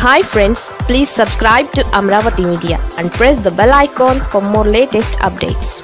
hi friends please subscribe to Amaravati media and press the bell icon for more latest updates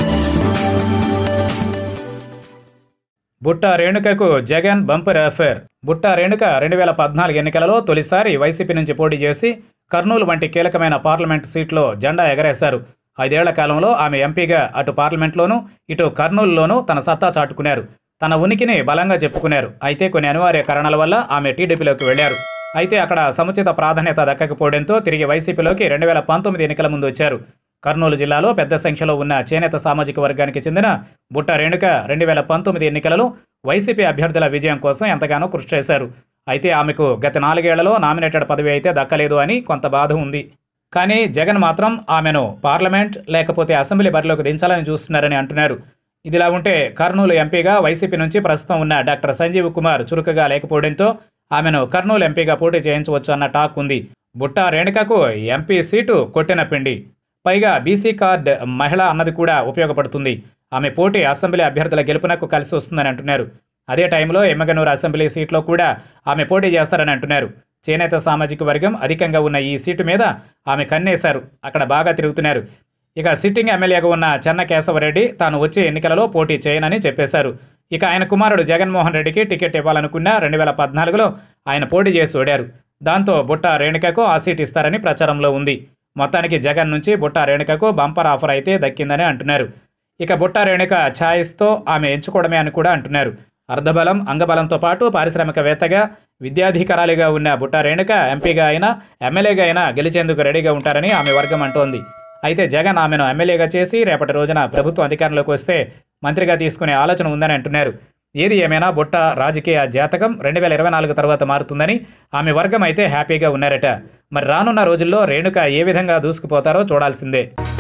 Butta రేణుకకు Jagan bumper affair బుట్ట రేణుక రెండు వేల పద్నాలుగు ఎన్నికలలో తొలిసారి వైసీపీ నుంచి పోటీ చేసి కర్నూలు వంటి కీలకమైన పార్లమెంట్ సీట్లో జెండా ఎగరేశారు ఐదేళ్ల కాలంలో ఆమె ఎంపీగా అటు పార్లమెంట్లోనూ ఇటు కర్నూలులోనూ తన సత్తా చాటుకున్నారు తన ఉనికిని బలంగా చెప్పుకున్నారు అయితే కొన్ని అనివార్య కారణాల వల్ల ఆమె టీడీపీలోకి వెళ్లారు అయితే అక్కడ సముచిత ప్రాధాన్యత దక్కకపోవడంతో తిరిగి వైసీపీలోకి రెండు వేల పంతొమ్మిది ఎన్నికల ముందు వచ్చారు కర్నూలు జిల్లాలో పెద్ద సంఖ్యలో ఉన్న చేనేత సామాజిక వర్గానికి చెందిన బుట్ట రేణుక రెండు వేల పంతొమ్మిది ఎన్నికలలో వైసీపీ అభ్యర్థుల విజయం కోసం ఎంతగానో కృషి చేశారు అయితే ఆమెకు గత నాలుగేళ్లలో నామినేటెడ్ పదవి అయితే దక్కలేదు అని కొంత బాధ ఉంది కానీ జగన్ మాత్రం ఆమెను పార్లమెంట్ లేకపోతే అసెంబ్లీ బరిలోకి దించాలని చూస్తున్నారని అంటున్నారు ఇదిలా ఉంటే కర్నూలు ఎంపీగా వైసీపీ నుంచి ప్రస్తుతం ఉన్న డాక్టర్ సంజీవ్ కుమార్ చురుకుగా లేకపోవడంతో ఆమెను కర్నూలు ఎంపీగా పోటీ చేయించవచ్చు అన్న టాక్ ఉంది బుట్ట రేణుకకు ఎంపీ సీటు కొట్టిన పిండి పైగా బీసీ కార్డ్ మహిళ అన్నది కూడా ఉపయోగపడుతుంది ఆమె పోటీ అసెంబ్లీ అభ్యర్థుల గెలుపునకు కలిసి వస్తుందని అంటున్నారు అదే టైంలో ఎమ్మగనూరు అసెంబ్లీ సీట్లో కూడా ఆమె పోటీ చేస్తారని అంటున్నారు చేనేత సామాజిక వర్గం అధికంగా ఉన్న ఈ సీటు మీద ఆమె కన్నేశారు అక్కడ బాగా తిరుగుతున్నారు ఇక సిట్టింగ్ ఎమ్మెల్యేగా ఉన్న చెన్న కేశవరెడ్డి తాను వచ్చే ఎన్నికలలో పోటీ చేయనని చెప్పేశారు ఇక ఆయన కుమారుడు జగన్మోహన్ రెడ్డికి టికెట్ ఇవ్వాలనుకున్న రెండు వేల పద్నాలుగులో ఆయన పోటీ చేసి ఓడారు దాంతో బుట్ట రేణుకకు ఆ సీట్ ఇస్తారని ప్రచారంలో ఉంది మొత్తానికి జగన్ నుంచి బుట్ట రేణుకకు బంపర్ ఆఫర్ అయితే దక్కిందని అంటున్నారు ఇక బుట్ట రేణుక ఛాయిస్తో ఆమె ఎంచుకోవడమే అని కూడా అంటున్నారు అర్ధబలం అంగబలంతో పాటు పారిశ్రామికవేత్తగా విద్యాధికారాలుగా ఉన్న బుట్ట రేణుక ఎంపీగా అయినా ఎమ్మెల్యేగా అయినా గెలిచేందుకు రెడీగా ఉంటారని ఆమె వర్గం అంటోంది అయితే జగన్ ఆమెను ఎమ్మెల్యేగా చేసి రేపటి రోజున ప్రభుత్వం అధికారంలోకి వస్తే మంత్రిగా తీసుకునే ఆలోచన ఉందని అంటున్నారు ఏది ఏమైనా బుట్ట రాజకీయ జాతకం రెండు వేల ఇరవై నాలుగు తర్వాత మారుతుందని ఆమె వర్గం అయితే హ్యాపీగా ఉన్నారట మరి రానున్న రోజుల్లో రేణుక ఏ విధంగా దూసుకుపోతారో చూడాల్సిందే